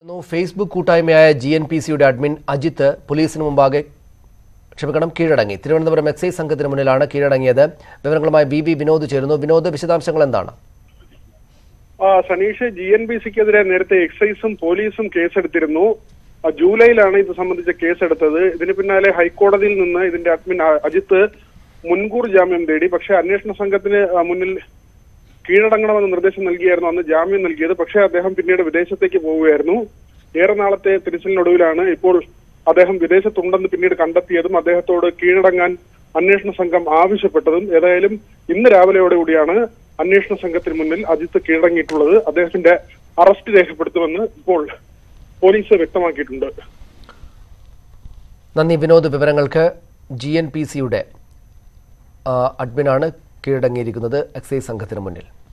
Facebook കൂട്ടായ്മയായ G N P സിയുടെ admin Ajith പോലീസിന് മുമ്പാകെ ക്ഷമിക്കണം കീഴടങ്ങി തിരുവനന്തപുരം എക്സൈസ് സംഘത്തിന് മുന്നിലാണ് കീഴടങ്ങിയത് വിവരങ്ങളുമായി ബി ബി വിനോദ് ചേരുന്നു വിനോദ് വിശദാംശങ്ങൾ എന്താണ് ആ, സനീഷ് ജി എൻ ബി സിക്കെതിരെ നേരത്തെ എക്സൈസും പോലീസും കേസെടുത്തിരുന്നു ആ, ജൂലൈയിലാണ് ഇത് സംബന്ധിച്ച കേസെടുത്തത് ഇതിന് പിന്നാലെ ഹൈക്കോടതിയിൽ നിന്ന് ഇതിന്റെ അഡ്മിൻ ആ, അജിത്ത് മുൻകൂർ ജാമ്യം തേടി പക്ഷേ അന്വേഷണ സംഘത്തിന് ആ, മുന്നിൽ കീഴടങ്ങണമെന്ന് നിർദ്ദേശം നൽകിയായിരുന്നു അന്ന് ജാമ്യം നൽകിയത് പക്ഷേ അദ്ദേഹം പിന്നീട് വിദേശത്തേക്ക് പോവുകയായിരുന്നു ഏറെ നാളത്തെ തിരച്ചിലിനൊടുവിലാണ് ഇപ്പോൾ അദ്ദേഹം വിദേശത്തുണ്ടെന്ന് പിന്നീട് കണ്ടെത്തിയതും അദ്ദേഹത്തോട് കീഴടങ്ങാൻ അന്വേഷണ സംഘം ആവശ്യപ്പെട്ടതും ഏതായാലും ഇന്ന് രാവിലെയോടുകൂടിയാണ് അന്വേഷണ സംഘത്തിന് മുന്നിൽ അജിത്ത് കീഴടങ്ങിയിട്ടുള്ളത് അദ്ദേഹത്തിന്റെ അറസ്റ്റ് രേഖപ്പെടുത്തുമെന്ന് ഇപ്പോൾ പോലീസ് വ്യക്തമാക്കിയിട്ടുണ്ട് നന്ദി വിനോദ് വിവരങ്ങൾക്ക് ജി എൻ പി സിയുടെ അഡ്മിനാണ് കീഴടങ്ങിയിരിക്കുന്നത് എക്സൈസ് സംഘത്തിന് മുന്നിൽ